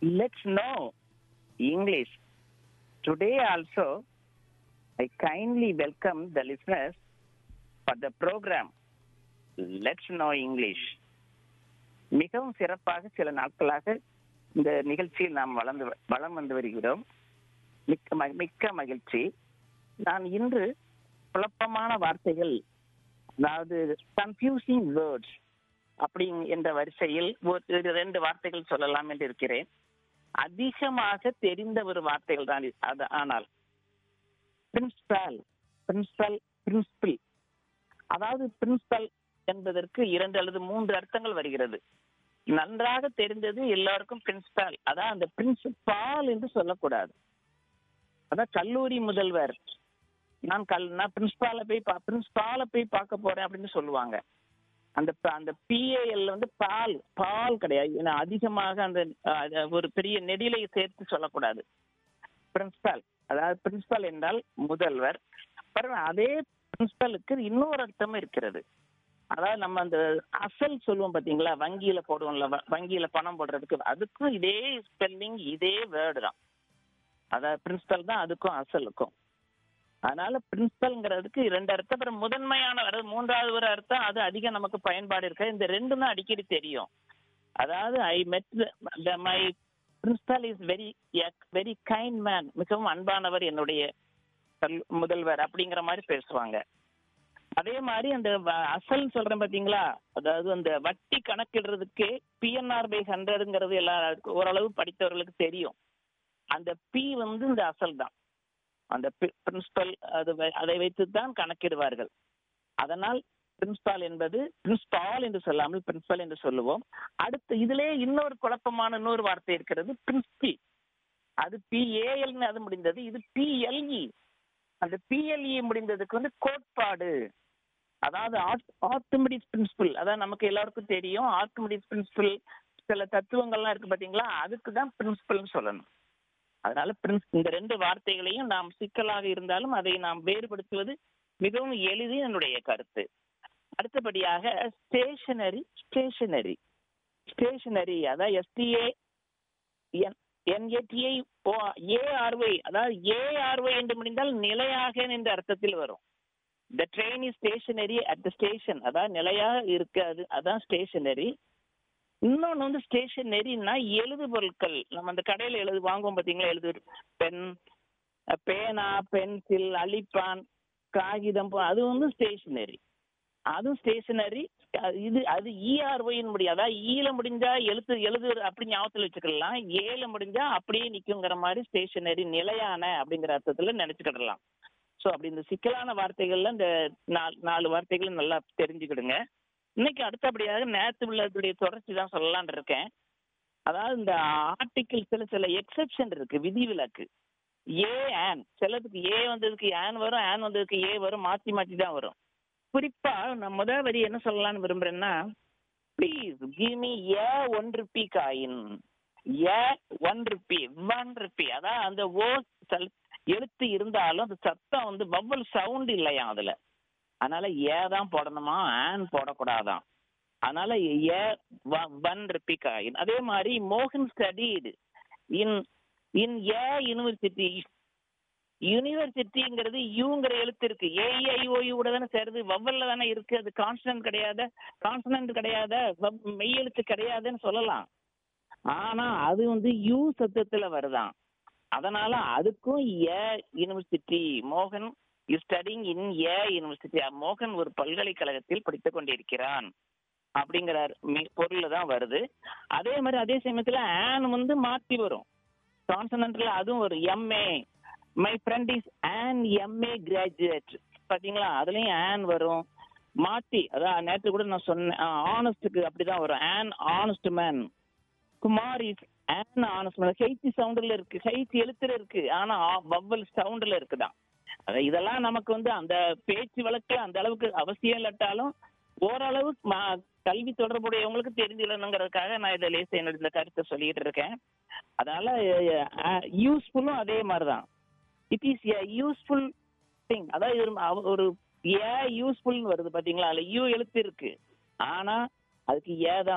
let's know English. Today also, I kindly welcome the listeners for the program Let's Know English. மிகவும் சிறப்பாக சில நாட்களாக இந்த நிகழ்ச்சியில் நாம் வளர்ந்து வளம் வந்து வருகிறோம் மிக்க ம- மிக்க மகிழ்ச்சி நான் இன்று குழப்பமான வார்த்தைகள் அதாவது கன்ஃபியூசிங் வேர்ட்ஸ் அப்படி என்ற வரிசையில் ஒரு ரெண்டு வார்த்தைகள் சொல்லலாம் என்று இருக்கிறேன் அதிகமாக தெரிந்த ஒரு வார்த்தைகள் தான் இது. அது ஆனால் பிரின்சிபல் பிரின்சிபல் பிரின்சிபிள் அதாவது பிரின்சிபல் என்பதற்கு இரண்டு அல்லது மூன்று அர்த்தங்கள் வருகிறது நன்றாக தெரிந்தது எல்லாருக்கும் பிரின்சிபால் அதான் அந்த பிரின்சிபால் என்று சொல்லக்கூடாது அதான் கல்லூரி முதல்வர் நான் கல் நான் பிரின்சிபாலை போய் பா பிரின்சிபாலை போய் பார்க்க போறேன் அப்படின்னு சொல்லுவாங்க அந்த ப- அந்த பிஏஎல் வந்து பால் பால் கிடையாது ஏன்னா அதிகமாக அந்த அஹ், அது ஒரு பெரிய நெடிலை சேர்த்து சொல்லக்கூடாது பிரின்சிபால் அதாவது பிரின்சிபால் என்றால் முதல்வர் பிறகு அதே பிரின்சிபலுக்கு இன்னொரு அர்த்தமும் இருக்கிறது அதாவது நம்ம அந்த அசல் சொல்லுவோம் பாத்தீங்களா வங்கியில போடுவோம்ல வ- வங்கியில பணம் போடுறதுக்கு அதுக்கும் இதே ஸ்பெல்லிங் இதே வேர்டு தான் அதாவது பிரின்சிபல் தான் அதுக்கும் அசலுக்கும் அதனால பிரின்சிபல்ங்கிறதுக்கு இரண்டு அர்த்தம் அப்புறம் முதன்மையான அதாவது மூன்றாவது ஒரு அர்த்தம் அது அதிகம் நமக்கு பயன்பாடு இருக்கு இந்த ரெண்டும் தான் அடிக்கடி தெரியும் அதாவது I met my principal is very very kind man மிகவும் அன்பானவர் என்னுடைய கல்- முதல்வர் அப்படிங்கிற மாதிரி பேசுவாங்க அதே மாதிரி அந்த வ- அசல் சொல்றேன் பாத்தீங்களா அதாவது அந்த வட்டி கணக்கிடுறதுக்கு பிஎன்ஆர் பை ஹண்ட்ரடுங்கிறது எல்லாருக்கும் ஓரளவு படித்தவர்களுக்கு தெரியும் அந்த பி வந்து இந்த அசல் தான் அந்த பிரின்சிபல் அது வை- அதை வைத்து தான் கணக்கிடுவார்கள் அதனால் பிரின்சிபால் என்பது பிரின்சிபால் என்று சொல்லாமல் பிரின்சிபல் என்று சொல்லுவோம் அடுத்து இதிலே இன்னொரு குழப்பமான இன்னொரு வார்த்தை இருக்கிறது பிரின்சிபி அது பிஏஎல் அது முடிந்தது இது பிஎல்இ அந்த பிஎல்இ முடிந்ததுக்கு வந்து கோட்பாடு அதாவது ஆர்த்தமெடிக்ஸ் பிரின்சிபல் அதான் நமக்கு எல்லாருக்கும் தெரியும் ஆர்த்தமெடிக்ஸ் பிரின்சிபல் சில தத்துவங்கள்லாம் இருக்கு பாத்தீங்களா அதுக்கு தான் பிரின்சிபல்னு சொல்லணும் அதனால பிரின்ஸ் இந்த ரெண்டு வார்த்தைகளையும் நாம் சிக்கலாக இருந்தாலும் அதை நாம் வேறுபடுத்துவது மிகவும் எளிது என்னுடைய கருத்து அடுத்தபடியாக ஸ்டேஷனரி ஸ்டேஷனரி ஸ்டேஷனரி அதாவது எஸ்டிஏ என்ஏடிஐ ஏஆர்ஒய் அதாவது ஏஆர்ஒய் என்று முடிந்தால் நிலையாக என்ற அர்த்தத்தில் வரும் the train is stationary at the station அதாவது நிலையாக இருக்காது அதான் ஸ்டேஷனரி இன்னொன்று வந்து ஸ்டேஷனரின்னா எழுது பொருட்கள் நம்ம அந்த கடையில் எழுது வாங்குவோம் பார்த்தீங்களா எழுது பென் பேனா பென்சில் அழிப்பான் காகிதம் போ- அது வந்து ஸ்டேஷனரி அதுவும் ஸ்டேஷனரி இது அது இஆர்ஒயின் முடியும் அதாவது ஈல முடிஞ்சா எழுத்து எழுது அப்படி ஞாபகத்தில் வச்சுக்கலாம் ஏல முடிஞ்சா அப்படியே நிக்குங்கிற மாதிரி ஸ்டேஷனரி நிலையான அப்படிங்கிற அர்த்தத்துல நினைச்சுக்கிடலாம் ஸோ அப்படி இந்த சிக்கலான வார்த்தைகள்ல இந்த நாலு நாலு வார்த்தைகள் நல்லா தெரிஞ்சுக்கிடுங்க இன்னைக்கு அடுத்தபடியாக நேற்று உள்ளதுடைய தொடர்ச்சி தான் சொல்லலாம்னு இருக்கேன் அதாவது இந்த ஆர்டிகிள்ஸ்ல சில எக்ஸெப்ஷன் இருக்கு விதிவிலக்கு ஏ ஆன் சிலதுக்கு ஏ வந்ததுக்கு ஆன் வரும் ஆன் வந்ததுக்கு ஏ வரும் மாத்தி மாத்தி தான் வரும் குறிப்பா நான் முதல் வரி என்ன சொல்லலாம்னு விரும்புறேன்னா please give me a one rupee coin a one rupee one rupee அதான் அந்த ஓ சல்- எழுத்து இருந்தாலும் அந்த சத்தம் வந்து வவ்வல் சவுண்ட் இல்லையா அதுல அதனால ஏ தான் போடணுமா ஆன் போடக்கூடாதான் அதனால ஏ ஒன் ருபி காயின் அதே மாதிரி மோகன் ஸ்டடீடு இன் இன் ஏ யூனிவர்சிட்டி யூனிவர்சிட்டிங்கிறது யூங்கிற எழுத்து இருக்கு ஏஐஓயு கூட தானே சேருது வவ்வல்ல தானே இருக்கு அது கான்ஸ்டன்ட் கிடையாத கான்சனன்ட் கிடையாத வவ்- மெய் எழுத்து கிடையாதுன்னு சொல்லலாம் ஆனா அது வந்து யூ சத்தத்துல வருதாம் அதனால அதுக்கும் ஏ யூனிவர்சிட்டி மோகன் is studying in A university மோகன் ஒரு பல்கலைக்கழகத்தில் படித்துக் கொண்டிருக்கிறான் அப்படிங்கிற பொருள்ல தான் வருது அதே மாதிரி அதே சமயத்துல ஆன் வந்து மாத்தி வரும் கான்சனன்ட்ல அதுவும் ஒரு MA my friend is an MA graduate பாத்தீங்களா அதுலயும் ஆன் வரும் மாத்தி அதான் நேற்று கூட நான் சொன்னேன் ஆனஸ்டுக்கு அப்படிதான் வரும் an honest man Kumar is an honest man H சவுண்டுல இருக்கு ஹெய்த்தி எழுத்துல இருக்கு ஆனா வவ்வல் சவுண்டுல இருக்குதான் அதான் இதெல்லாம் நமக்கு வந்து அந்த பேச்சு வழக்கு அந்த அளவுக்கு அவசியம் இல்லாட்டாலும் ஓரளவு மா- கல்வி தொடர்புடையவங்களுக்கு தெரிஞ்சுக்கணுங்கிறதுக்காக நான் இதை லேச என்னோட இந்த கருத்தை சொல்லிட்டு இருக்கேன் அதனால யூஸ்ஃபுல்லும் அதே மாதிரிதான் it is a useful thing அதாவது இது ஒரு அவ- ஒரு ஏ யூஸ்ஃபுல் வருது பாத்தீங்களா அதுல யூ எழுத்து இருக்கு ஆனா அதுக்கு ஏ தான்